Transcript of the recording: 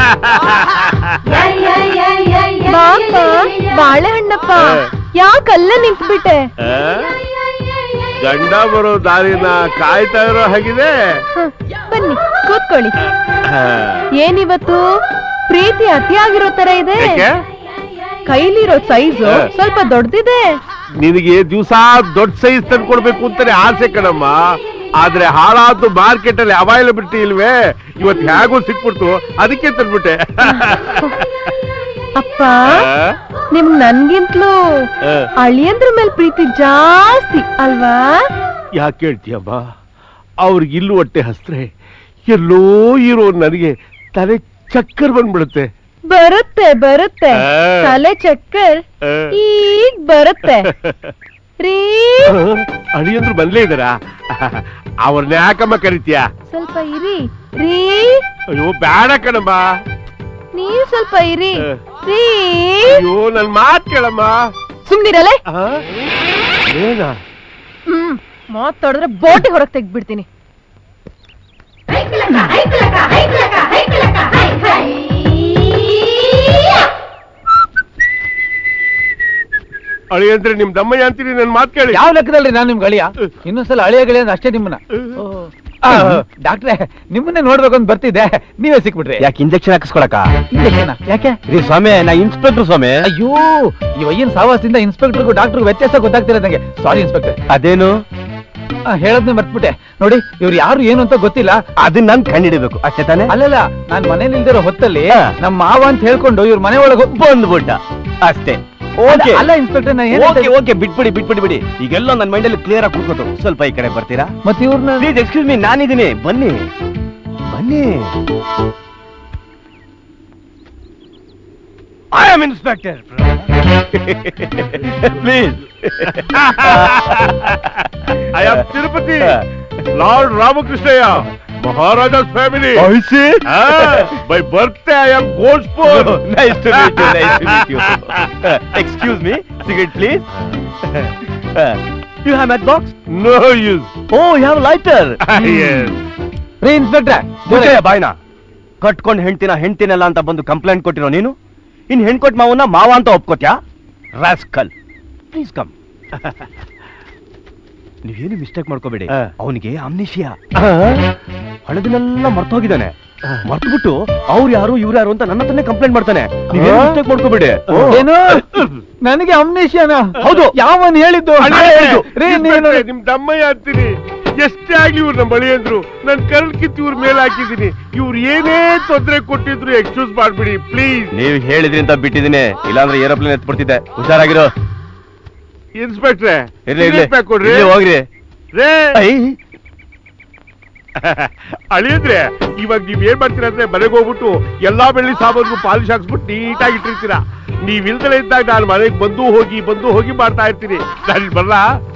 ಬಾಪ ಬಾಳೆಹಣ್ಣಪ್ಪ ಯಾಕಲ್ಲ ನಿಂತ್ಬಿಟ್ಟೆ ಆ? ಗಂಡ ಬರೋ ದಾರಿನ ಕಾಯ್ತಾ ಇರೋ ಹಾಗಿದೆ ಹ, ಬನ್ನಿ ಕೂತ್ಕೊಳ್ಳಿ ಆ, ಏನಿವತ್ತು ಪ್ರೀತಿ ಅತಿಯಾಗಿರೋ ತರ ಇದೆ ಯಾಕೆ ಕೈಲಿರೋ ಸೈಜು ಹ. ಸ್ವಲ್ಪ ದೊಡ್ಡದಿದೆ ನಿನಗೆ ದಿವಸ ದೊಡ್ಡ ಸೈಜ್ ತಂದ್ಕೊಡ್ಬೇಕು ಅಂತಾನೆ ಆಸೆ ಕಣಮ್ಮ ಆದ್ರೆ ಹಾಳಾದ್ದು ಮಾರ್ಕೆಟ್ ಅಲ್ಲಿ ಅವೈಲಬಿಲಿಟಿ ಇಲ್ವೇ ಇವತ್ತು ಹೇಗೂ ಸಿಕ್ಬಿಡ್ತು ಅದಕ್ಕೆ ತಂದ್ಬಿಟ್ಟೆ ಅಪ್ಪ ನಿಮ್ ನನ್ಗಿಂತಲೂ ಆ, ಅಳಿಯಂದ್ರ ಮೇಲ್ ಪ್ರೀತಿ ಜಾಸ್ತಿ ಅಲ್ವಾ ಯಾಕೆ ಹೇಳ್ತೀಯಮ್ಮ ಅವ್ರಿಗೆ ಇಲ್ಲೂ ಹೊಟ್ಟೆ ಹಸ್ರೆ ಎಲ್ಲೋ ಇರೋ ನನಗೆ ತಲೆ ಚಕ್ಕರ್ ಬಂದ್ಬಿಡುತ್ತೆ ಬರುತ್ತೆ ಬರುತ್ತೆ ಆ. ತಲೆ ಚಕ್ಕರ್ ಆ. ಈಗ ಬರುತ್ತೆ ರೀ ಅಳಿಯಂದ್ರು ಬಂದ್ಲೇ ಇದಾರಾ ಅವ್ರನ್ನ ಯಾಕಮ್ಮ ಕರಿತೀಯ ಸ್ವಲ್ಪ ಇರಿ ರೀ ಅಯ್ಯೋ ಬೇಡ ಕಣಮ್ಮ ನೀವ್ ಸ್ವಲ್ಪ ಇರಿ ಆ. ರೀ ಅಯ್ಯೋ ನನ್ ಮಾತ್ ಕೇಳಮ್ಮ ಸುಮ್ನಿರಲೆ ಆ? ಏನಾ ಹ್ಮ್ ಮಾತಾಡಿದ್ರೆ ಬೋಟಿ ಹೊರಗ್ ತೆಗ್ದ್ಬಿಡ್ತೀನಿ ಅಳಿಯಂದ್ರೆ ನಿಮ್ ದಮ್ಮಯ್ಯ ಅಂತೀನಿ ನನ್ ಮಾತ್ ಕೇಳಿ ಯಾವ ಲೆಕ್ಕದಲ್ರಿ ನಾನು ನಿಮ್ಗೆ ಅಳಿಯ ಇನ್ನೊಂದ್ಸಲ ಅಳಿಯ ಗಳಿಯ ಅಂದ್ರೆ ಅಷ್ಟೇ ನಿಮ್ಮನ್ನ ಆ, ಡಾಕ್ಟ್ರೆ ನಿಮ್ಮನ್ನೇ ನೋಡ್ಬೇಕು ಅಂತ ಬರ್ತಿದ್ದೆ ನೀವೇ ಸಿಕ್ಬಿಟ್ರಿ ಯಾಕೆ ಇಂಜೆಕ್ಷನ್ ಹಾಕಿಸ್ಕೊಳಕ ಇಂಜೆಕ್ಷನ್ ಯಾಕೆ ರೀ ಸ್ವಾಮಿ ನಾ ಇನ್ಸ್ಪೆಕ್ಟರ್ ಸ್ವಾಮಿ ಅಯ್ಯೋ ಈ ವಯ್ಯನ್ ಸಾವಾಸದಿಂದ ಇನ್ಸ್ಪೆಕ್ಟರ್ಗೂ ಡಾಕ್ಟರ್ಗೂ ವ್ಯತ್ಯಾಸ ಗೊತ್ತಾಗ್ತಿರೋದಂಗೆ ಸಾರಿ ಇನ್ಸ್ಪೆಕ್ಟರ್ ಅದೇನು ಹೇಳದ್ನೇ ಮರ್ತ್ಬಿಟ್ಟೆ ನೋಡಿ ಇವ್ರು ಯಾರು ಏನು ಅಂತ ಗೊತ್ತಿಲ್ಲ ಅದನ್ನ ನಾನ್ ಕಂಡಿಡಿಬೇಕು ಅಷ್ಟೇ ತಾನೇ ಅಲ್ಲಲ್ಲ ನಾನ್ ಮನೇಲಿ ಇಲ್ದಿರೋ ಹೊತ್ತಲ್ಲಿ ಹಾ. ನಮ್ಮ ಮಾವ ಅಂತ ಹೇಳ್ಕೊಂಡು ಇವ್ರ ಮನೆ ಒಳಗೆ ಬಂದ್ಬಿಟ್ಟ ಅಷ್ಟೇ ಓಕೆ ಅಲ್ಲ ಇನ್ಸ್ಪೆಕ್ಟರ್ ನಾ ಏನ್ ಓಕೆ ಓಕೆ ಬಿಟ್ಬಿಡಿ ಬಿಟ್ಬಿಡಿ ಬಿಡಿ ಈಗೆಲ್ಲ ನನ್ನ ಮೈಂಡಲ್ಲಿ ಕ್ಲಿಯರ್ ಆಗಿ ಕೂತ್ಕೋತು ಸ್ವಲ್ಪ ಈ ಕಡೆ ಬರ್ತೀರಾ ಮತ್ತೆ ಇವ್ರನ್ನ ಪ್ಲೀಸ್ ಎಕ್ಸ್ಕ್ಯೂಸ್ ಮೀ ನಾನಿದ್ದೀನಿ ಬನ್ನಿ ಬನ್ನಿ I am inspector please I am Tirupati lord Ramakrishnaiah Maharaja family by birth I am gold spoon nice to meet you nice to meet you excuse me cigarette please you have match box no use oh you have lighter ರೀ ಇನ್ಸ್ಪೆಕ್ಟ್ರೆ ಮುಚ್ಚಯ್ಯ ಬಾಯ್ನ ಕಟ್ಕೊಂಡ್ ಹೆಂಡ್ತಿನ ಹೆಂಡ್ತಿನಲ್ಲ ಅಂತ ಬಂದು complaint ಕೊಟ್ಟಿರೋ ನೀನು ಇನ್ ಹೆಣ್ಕೊಟ್ ಮಾವನ್ನ ಮಾವ ಅಂತ ಒಪ್ಕೋತ್ಯಾ ರಾಸ್ಕಲ್ ಪ್ಲೀಸ್ ಕಮ್ ನೀವೇನು ಮಿಸ್ಟೇಕ್ ಮಾಡ್ಕೋಬೇಡಿ ಆ. ಅವನಿಗೆ ಅಮ್ನಿಷಿಯಾ ಹಳದಿನೆಲ್ಲ ಮರ್ತೋಗಿದ್ದಾನೆ ಮರ್ತ್ಬಿಟ್ಟು ಅವ್ರು ಯಾರು ಇವ್ರು ಯಾರು ಅಂತ ನನ್ನ ಹತ್ರನೇ ಕಂಪ್ಲೇಂಟ್ ಮಾಡ್ತಾನೆ ನೀವೇನು ಆ? ಮಿಸ್ಟೇಕ್ ಮಾಡ್ಕೋಬೇಡಿ ಏನು ನನಗೆ ಅಮ್ನೇಷಿಯನ ಹೌದು. ಯಾವನ್ ಹೇಳಿದ್ದು ನಾನೇ ಹೇಳಿದ್ದು. ರೀ ನೀನು ನಿಮ್ ದಮ್ಮಯ್ಯ ಅಂತೀನಿ ಎಷ್ಟೇ ಆಗ್ಲಿ ಇವ್ರು ನಮ್ಮ ಬಳಿ ಅಂದ್ರು ನನ್ ಕರಲ್ ಕಿತ್ತು ಇವ್ರ ಮೇಲೆ ಹಾಕಿದೀನಿ ಇವ್ರು ಏನೇ ತೊಂದ್ರೆ ಕೊಟ್ಟಿದ್ರು ಎಕ್ಸ್ಕ್ಯೂಸ್ ಮಾಡ್ಬಿಡಿ ಪ್ಲೀಸ್ ನೀವ್ ಹೇಳಿದ್ರಿ ಅಂತ ಬಿಟ್ಟಿದ್ದೀನಿ ಇಲ್ಲಾಂದ್ರೆ ಏರೋಪ್ಲೇನ್ ಎತ್ಬಿಡ್ತಿದ್ದೆ ಹುಷಾರಾಗಿರೋ ಇನ್ಸ್ಪೆಕ್ಟ್ರೆ ಇರ್ಲಿ ಇರ್ಲಿ ಕೊಡ್ರಿ ಇರ್ಲಿ, ಹೋಗ್ರಿ ರೇ ಐ ಅಳಿಯಂದ್ರೆ ಇವಾಗ ನೀವ್ ಏನ್ ಮಾಡ್ತೀರಾ ಅಂದ್ರೆ ಮನೆಗೆ ಹೋಗ್ಬಿಟ್ಟು ಎಲ್ಲಾ ಬೆಳ್ಳಿ ಸಾಮಾನು ಪಾಲಿಶ್ ಹಾಕ್ಸ್ಬಿಟ್ಟು ನೀಟಾಗಿ ಇಟ್ಟಿರ್ತೀರಾ ನೀವ್ ಇಲ್ದಲೇ ಇದ್ದಾಗ ನಾನು ಮನೆಗೆ ಬಂದು ಹೋಗಿ ಬಂದು ಹೋಗಿ ಮಾಡ್ತಾ ಇರ್ತೀನಿ ನಾನು ಇಲ್ಲಿ ಬರಲ್ಲ